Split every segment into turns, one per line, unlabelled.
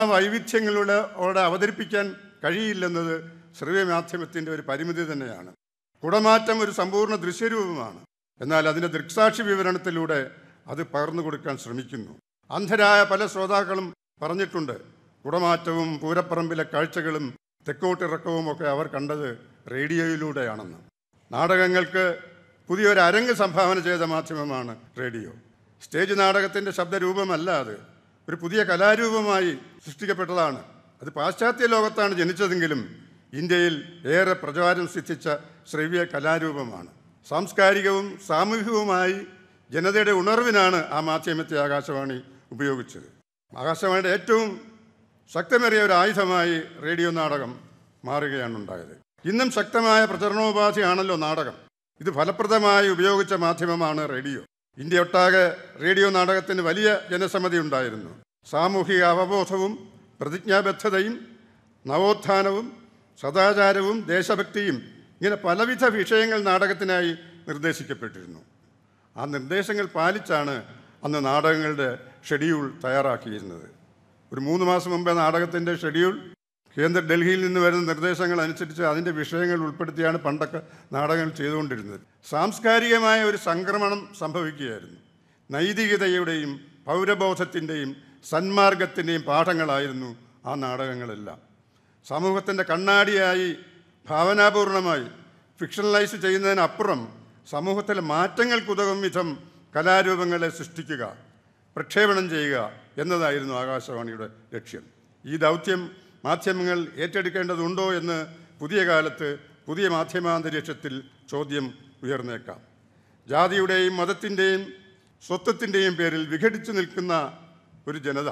വൈവിധ്യങ്ങളുടെ അവിടെ അവതരിപ്പിക്കാൻ കഴിയില്ലെന്നത് ശ്രവ്യ മാധ്യമത്തിൻ്റെ ഒരു പരിമിതി തന്നെയാണ് കുടമാറ്റം ഒരു സമ്പൂർണ്ണ ദൃശ്യരൂപമാണ് എന്നാൽ അതിൻ്റെ ദൃക്സാക്ഷി വിവരണത്തിലൂടെ അത് പകർന്നു കൊടുക്കാൻ ശ്രമിക്കുന്നു അന്ധരായ പല ശ്രോതാക്കളും പറഞ്ഞിട്ടുണ്ട് കുടമാറ്റവും പൂരപ്പറമ്പിലെ കാഴ്ചകളും തെക്കോട്ടിറക്കവും ഒക്കെ അവർ കണ്ടത് റേഡിയോയിലൂടെയാണെന്ന് നാടകങ്ങൾക്ക് പുതിയൊരു അരങ്ങ് സംഭാവന ചെയ്ത മാധ്യമമാണ് റേഡിയോ സ്റ്റേജ് നാടകത്തിൻ്റെ ശബ്ദരൂപമല്ല അത് ഒരു പുതിയ കലാരൂപമായി സൃഷ്ടിക്കപ്പെട്ടതാണ് അത് പാശ്ചാത്യ ലോകത്താണ് ജനിച്ചതെങ്കിലും ഇന്ത്യയിൽ ഏറെ പ്രചാരം സിദ്ധിച്ച ശ്രവ്യ കലാരൂപമാണ് സാംസ്കാരികവും സാമൂഹികവുമായി ജനതയുടെ ഉണർവിനാണ് ആ മാധ്യമത്തെ ആകാശവാണി ഉപയോഗിച്ചത് ആകാശവാണിയുടെ ഏറ്റവും ശക്തമേറിയ ഒരു ആയുധമായി റേഡിയോ നാടകം മാറുകയാണ് ഉണ്ടായത് ഇന്നും ശക്തമായ പ്രചരണോപാധിയാണല്ലോ നാടകം ഇത് ഫലപ്രദമായി ഉപയോഗിച്ച മാധ്യമമാണ് റേഡിയോ ഇന്ത്യ ഒട്ടാകെ റേഡിയോ നാടകത്തിന് വലിയ ജനസമ്മതി ഉണ്ടായിരുന്നു സാമൂഹിക അവബോധവും പ്രതിജ്ഞാബദ്ധതയും നവോത്ഥാനവും സദാചാരവും ദേശഭക്തിയും ഇങ്ങനെ പലവിധ വിഷയങ്ങൾ നാടകത്തിനായി നിർദ്ദേശിക്കപ്പെട്ടിരുന്നു ആ നിർദ്ദേശങ്ങൾ പാലിച്ചാണ് അന്ന് നാടകങ്ങളുടെ ഷെഡ്യൂൾ തയ്യാറാക്കിയിരുന്നത് ഒരു മൂന്ന് മാസം മുമ്പേ നാടകത്തിൻ്റെ ഷെഡ്യൂൾ കേന്ദ്ര ഡൽഹിയിൽ നിന്ന് വരുന്ന നിർദ്ദേശങ്ങൾ അനുസരിച്ച് അതിൻ്റെ വിഷയങ്ങൾ ഉൾപ്പെടുത്തിയാണ് പണ്ടൊക്കെ നാടകങ്ങൾ ചെയ്തുകൊണ്ടിരുന്നത് സാംസ്കാരികമായ ഒരു സംക്രമണം സംഭവിക്കുകയായിരുന്നു നൈതികതയുടെയും പൗരബോധത്തിൻ്റെയും സന്മാർഗത്തിൻ്റെയും പാഠങ്ങളായിരുന്നു ആ നാടകങ്ങളെല്ലാം സമൂഹത്തിൻ്റെ കണ്ണാടിയായി ഭാവനാപൂർണമായി ഫിക്ഷണലൈസ് ചെയ്യുന്നതിനപ്പുറം സമൂഹത്തിലെ മാറ്റങ്ങൾക്കുതകും വിധം കലാരൂപങ്ങളെ സൃഷ്ടിക്കുക പ്രക്ഷേപണം ചെയ്യുക എന്നതായിരുന്നു ആകാശവാണിയുടെ ലക്ഷ്യം ഈ ദൗത്യം മാധ്യമങ്ങൾ ഏറ്റെടുക്കേണ്ടതുണ്ടോ എന്ന് പുതിയ കാലത്ത് പുതിയ മാധ്യമാന്തരീക്ഷത്തിൽ ചോദ്യം ഉയർന്നേക്കാം ജാതിയുടെയും മതത്തിൻ്റെയും സ്വത്വത്തിൻ്റെയും പേരിൽ വിഘടിച്ചു നിൽക്കുന്ന ഒരു ജനത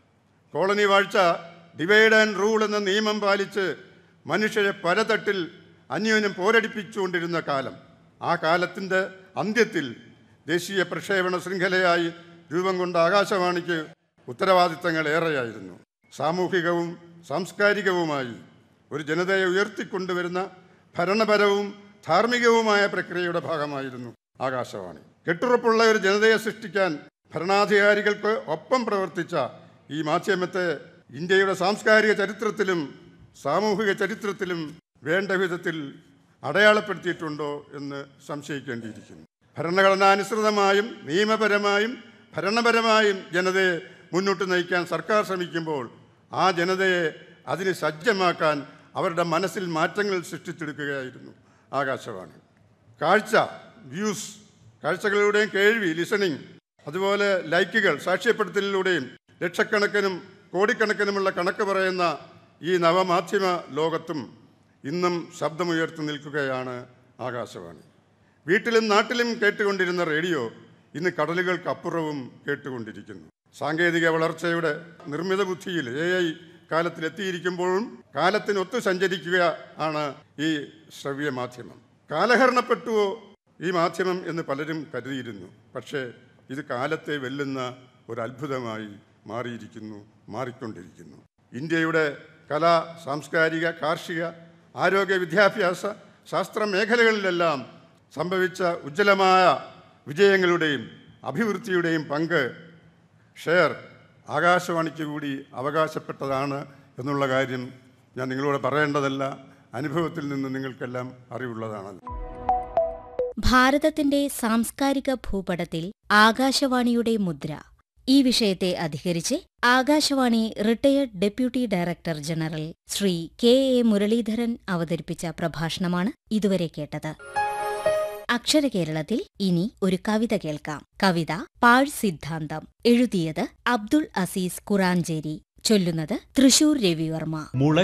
കോളനി വാഴ്ച ഡിവൈഡ് ആൻഡ് റൂൾ എന്ന നിയമം പാലിച്ച് മനുഷ്യരെ പലതട്ടിൽ അന്യോന്യം പോരടിപ്പിച്ചുകൊണ്ടിരുന്ന കാലം ആ കാലത്തിൻ്റെ അന്ത്യത്തിൽ ദേശീയ പ്രക്ഷേപണ ശൃംഖലയായി രൂപം കൊണ്ട ആകാശവാണിക്ക് ഉത്തരവാദിത്തങ്ങൾ ഏറെയായിരുന്നു സാമൂഹികവും സാംസ്കാരികവുമായി ഒരു ജനതയെ ഉയർത്തിക്കൊണ്ടുവരുന്ന ഭരണപരവും ധാർമ്മികവുമായ പ്രക്രിയയുടെ ഭാഗമായിരുന്നു ആകാശവാണി കെട്ടുറപ്പുള്ള ഒരു ജനതയെ സൃഷ്ടിക്കാൻ ഭരണാധികാരികൾക്ക് ഒപ്പം പ്രവർത്തിച്ച ഈ മാധ്യമത്തെ ഇന്ത്യയുടെ സാംസ്കാരിക ചരിത്രത്തിലും സാമൂഹിക ചരിത്രത്തിലും വേണ്ട വിധത്തിൽ അടയാളപ്പെടുത്തിയിട്ടുണ്ടോ എന്ന് സംശയിക്കേണ്ടിയിരിക്കുന്നു ഭരണഘടനാനുസൃതമായും നിയമപരമായും ഭരണപരമായും ജനതയെ മുന്നോട്ട് നയിക്കാൻ സർക്കാർ ശ്രമിക്കുമ്പോൾ ആ ജനതയെ അതിന് സജ്ജമാക്കാൻ അവരുടെ മനസ്സിൽ മാറ്റങ്ങൾ സൃഷ്ടിച്ചെടുക്കുകയായിരുന്നു ആകാശവാണി കാഴ്ച വ്യൂസ് കാഴ്ചകളിലൂടെയും കേൾവി ലിസണിങ് അതുപോലെ ലൈക്കുകൾ സാക്ഷ്യപ്പെടുത്തലിലൂടെയും ലക്ഷക്കണക്കിനും കോടിക്കണക്കിനുമുള്ള കണക്ക് പറയുന്ന ഈ നവമാധ്യമ ലോകത്തും ഇന്നും ശബ്ദമുയർത്തി നിൽക്കുകയാണ് ആകാശവാണി വീട്ടിലും നാട്ടിലും കേട്ടുകൊണ്ടിരുന്ന റേഡിയോ ഇന്ന് കടലുകൾക്കപ്പുറവും കേട്ടുകൊണ്ടിരിക്കുന്നു സാങ്കേതിക വളർച്ചയുടെ നിർമ്മിത ബുദ്ധിയിൽ എ ഐ കാലത്തിലെത്തിയിരിക്കുമ്പോഴും കാലത്തിനൊത്തു സഞ്ചരിക്കുക ആണ് ഈ ശ്രവ്യ മാധ്യമം കാലഹരണപ്പെട്ടുവോ ഈ മാധ്യമം എന്ന് പലരും കരുതിയിരുന്നു പക്ഷേ ഇത് കാലത്തെ വെല്ലുന്ന ഒരു അത്ഭുതമായി മാറിയിരിക്കുന്നു മാറിക്കൊണ്ടിരിക്കുന്നു ഇന്ത്യയുടെ കലാ സാംസ്കാരിക കാർഷിക ആരോഗ്യ വിദ്യാഭ്യാസ ശാസ്ത്ര മേഖലകളിലെല്ലാം സംഭവിച്ച ഉജ്ജ്വലമായ വിജയങ്ങളുടെയും അഭിവൃദ്ധിയുടെയും പങ്ക് ഷെയർ ആകാശവാണിക്ക് കൂടി അവകാശപ്പെട്ടതാണ് എന്നുള്ള കാര്യം ഞാൻ നിങ്ങളോട് പറയേണ്ടതല്ല അനുഭവത്തിൽ നിന്ന് നിങ്ങൾക്കെല്ലാം അറിവുള്ളതാണല്ലോ
ഭാരതത്തിന്റെ സാംസ്കാരിക ഭൂപടത്തിൽ ആകാശവാണിയുടെ മുദ്ര ഈ വിഷയത്തെ അധികരിച്ച് Akashvani retired deputy director general Shri K A Muraleedharan അവതരിപ്പിച്ച പ്രഭാഷണമാണ് ഇതുവരെ കേട്ടത് അക്ഷരകേരളത്തിൽ ഇനി ഒരു കവിത കേൾക്കാം കവിത പാഴ് സിദ്ധാന്തം എഴുതിയത് അബ്ദുൾ അസീസ് കുറാഞ്ചേരി ചൊല്ലുന്നത് തൃശൂർ രവിവർമ്മ
മുള